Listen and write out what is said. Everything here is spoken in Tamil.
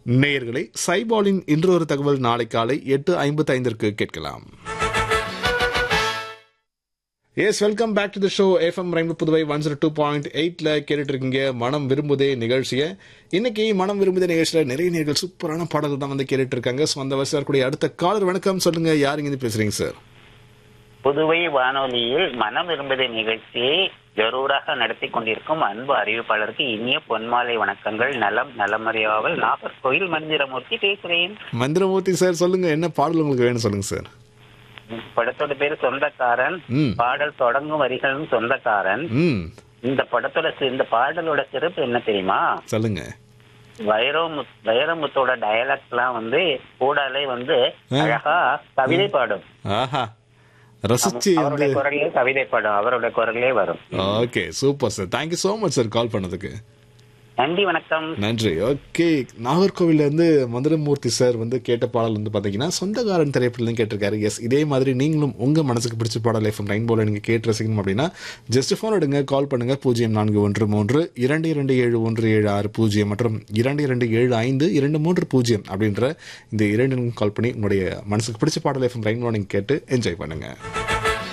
நேயர்களை சைபாலின் இன்று ஒரு தகவல் நாளை காலை எட்டு ஐம்பத்தி ஐந்திற்கு கேட்கலாம் yes welcome back to the show FM ரெண்டு Puduvai one zero two point எயிட்ல கேட்டுட்டு இருக்கீங்க மனம் விரும்புதே நிகழ்ச்சியை இன்னைக்கு மனம் விரும்புதே நிகழ்ச்சியில நிறைய நேர்கள் சூப்பரான பாடல்கள் தான் வந்து கேட்டுட்டு இருக்காங்க ஸோ அந்த வரிசையில் இருக்கக்கூடிய அடுத்த காலர் வணக்கம் சொல்லுங்க யார் இருந்து பேசுறீங்க சார் புதுவை வானொலியில் மனம் விரும்புத நிகழ்ச்சியை ஜரூராக நடத்தி கொண்டிருக்கும் அன்பு அறிவிப்பாளருக்கு இனிய பொன்மாலை வணக்கங்கள் நலம் நலமறியாவல் நாகர்கோயில் மந்திரமூர்த்தி பேசுறேன் மந்திரமூர்த்தி சார் சொல்லுங்க என்ன பாடல் உங்களுக்கு வேணும் சொல்லுங்க சார் படத்தோட பேரு சொந்தக்காரன் ம் பாடல் தொடங்கும் வரிகளும் சொந்தக்காரன் ம் இந்த படத்தோட சி- இந்த பாடலோட சிறப்பு என்ன தெரியுமா சொல்லுங்க வைரமுத் வைரமுத்தோட டயலாக்ஸ்லாம் வந்து கூடாலே வந்து அழகா கவிதை பாடும் ஆஹா ரசிச்சு வந்து அவருடைய குரலே கவிதை பாடும் அவருடைய குரலே வரும் okay super sir thank you so much sir call பண்ணதுக்கு நன்றி வணக்கம் நன்றி ஓகே நாகர்கோவில்ல இருந்து மதுரமூர்த்தி சார் வந்து கேட்ட பாடல் வந்து பாத்தீங்கன்னா சொந்தக்காரன் திரைப்படத்துல கேட்டிருக்காரு எஸ் இதே மாதிரி நீங்களும் உங்க மனசுக்கு பிடிச்ச பாடல் எஃப்எம் ரெயின்போல நீங்க கேட்டு ரசிக்கணும் அப்படின்னா ஜஸ்ட் ஃபோன் எடுங்க கால் பண்ணுங்க பூஜ்ஜியம் நான்கு ஒன்று மூன்று இரண்டு இரண்டு ஏழு ஒன்று ஏழு ஆறு பூஜ்ஜியம் மற்றும் இரண்டு இரண்டு ஏழு ஐந்து இரண்டு மூன்று பூஜ்ஜியம் அப்படின்ற இந்த இரண்டு கால் பண்ணி உங்களுடைய மனசுக்கு பிடிச்ச பாடல் எஃப்எம் ரெயின்போ நீங்க கேட்டு என்ஜாய் பண்ணுங்க